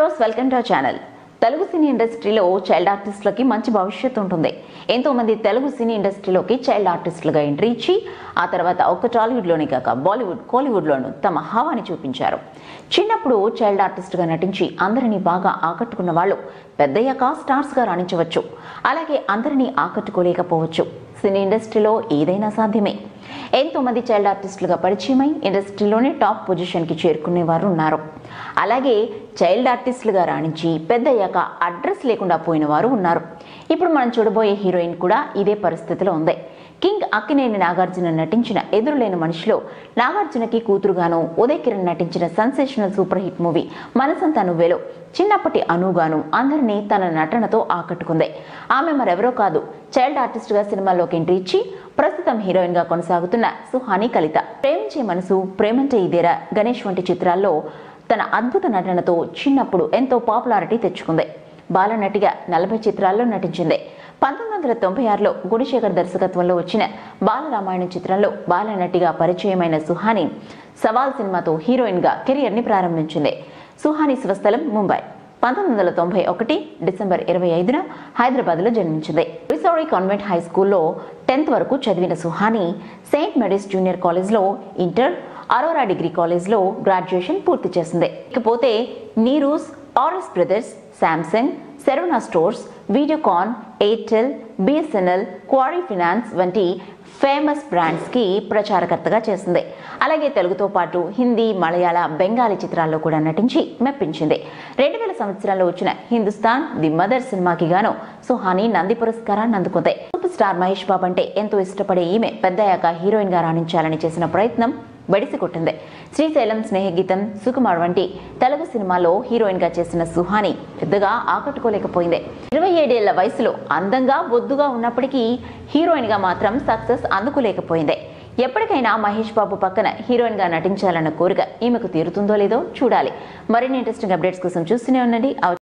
viewers welcome to our channel Telugu cine ఇండస్ట్రీలో child ఆర్టిస్టులకి మంచి భవిష్యత్తు ఉంటుంది ఎంతో మంది తెలుగు సినీ ఇండస్ట్రీలోకి చైల్డ్ ఆర్టిస్టులుగా ఎంట్రీ ఇచ్చి ఆ తర్వాత ఒక్క టాలీవుడ్లోనే కాక బాలీవుడ్ కోలీవుడ్లోనూ తమ హావాని చూపించారు చిన్నప్పుడు చైల్డ్ ఆర్టిస్ట్గా నటించి అందరినీ బాగా ఆకట్టుకున్న వాళ్ళు పెద్దయ్యాక స్టార్స్గా రాణించవచ్చు అలాగే అందరినీ ఆకట్టుకోలేకపోవచ్చు సినీ ఇండస్ట్రీలో ఏదైనా సాధ్యమే ఎంతో మంది చైల్డ్ ఆర్టిస్టులుగా పరిచయమై ఇండస్ట్రీలోనే టాప్ పొజిషన్కి చేరుకునే వారు ఉన్నారు అలాగే చైల్డ్ ఆర్టిస్టులుగా రాణించి పెద్దయ్యాక అడ్రస్ లేకుండా పోయిన వారు ఉన్నారు ఇప్పుడు మనం చూడబోయే హీరోయిన్ కూడా ఇదే పరిస్థితిలో ఉంది కింగ్ అక్కినేని నాగార్జున నటించిన ఎదురులేని మనిషిలో నాగార్జునకి కూతురుగాను ఉదయ్ కిరణ్ నటించిన సెన్సేషనల్ సూపర్ హిట్ మూవీ మనసంతా నువ్వేలో చిన్నప్పటి అనుగాను అందరినీ తన నటనతో ఆకట్టుకుంది ఆమె మరెవరో కాదు చైల్డ్ ఆర్టిస్ట్గా సినిమాల్లోకి ఎంట్రీ ఇచ్చి ప్రస్తుతం హీరోయిన్గా కొనసాగుతున్న సుహాని కలిత ప్రేమించే మనసు ప్రేమంటే ఇదేరా గణేష్ వంటి చిత్రాల్లో తన అద్భుత నటనతో చిన్నప్పుడు ఎంతో పాపులారిటీ తెచ్చుకుంది బాలనటిగా నలభై చిత్రాల్లో నటించింది పంతొమ్మిది వందల తొంభై ఆరులో గుడిశేఖర్ దర్శకత్వంలో వచ్చిన బాలరామాయణం చిత్రంలో బాలనటిగా పరిచయమైన సుహాని సవాల్ సినిమాతో హీరోయిన్గా కెరియర్ని ప్రారంభించింది సుహాని స్వస్థలం ముంబై పంతొమ్మిది వందల తొంభై ఒకటి డిసెంబర్ ఇరవై ఐదున హైదరాబాద్లో జన్మించింది రిసోరీ కాన్వెంట్ హై స్కూల్లో టెన్త్ వరకు చదివిన సుహాని సెయింట్ మేరీస్ జూనియర్ కాలేజ్లో ఇంటర్ అరోరా డిగ్రీ కాలేజ్లో గ్రాడ్యుయేషన్ పూర్తి చేసింది ఇకపోతే నీరూస్ ఆర్ఎస్ బ్రదర్స్ శాంసంగ్ సెరోనా స్టోర్స్ వీడియోకాన్ ఎయిర్టెల్ బిఎస్ఎన్ఎల్ క్వారీ ఫినాన్స్ వంటి ఫేమస్ బ్రాండ్స్కి ప్రచారకర్తగా చేసింది అలాగే తెలుగుతో పాటు హిందీ మలయాళ బెంగాలీ చిత్రాల్లో కూడా నటించి మెప్పించింది రెండు వేల సంవత్సరంలో వచ్చిన హిందుస్థాన్ ది మదర్ సినిమాకి గాను సుహాని నంది పురస్కారాన్ని అందుకుంది సూపర్ స్టార్ మహేష్ బాబు అంటే ఎంతో ఇష్టపడే ఈమె పెద్దయ్యాక హీరోయిన్ గా రాణించాలని చేసిన ప్రయత్నం బడిసి కొట్టింది శ్రీశైలం స్నేహగీతం సుకుమార్ వంటి తెలుగు సినిమాలో హీరోయిన్ గా చేసిన సుహాని పెద్దగా ఆకట్టుకోలేకపోయింది ఇరవై ఏడేళ్ల వయసులో అందంగా బొద్దుగా ఉన్నప్పటికీ హీరోయిన్ గా మాత్రం సక్సెస్ అందుకోలేకపోయింది ఎప్పటికైనా మహేష్ బాబు పక్కన హీరోయిన్ గా నటించాలన్న కోరిక ఈమెకు తీరుతుందో లేదో చూడాలి మరిన్ని ఇంట్రెస్టింగ్ అప్డేట్స్ కోసం చూస్తూనే ఉండండి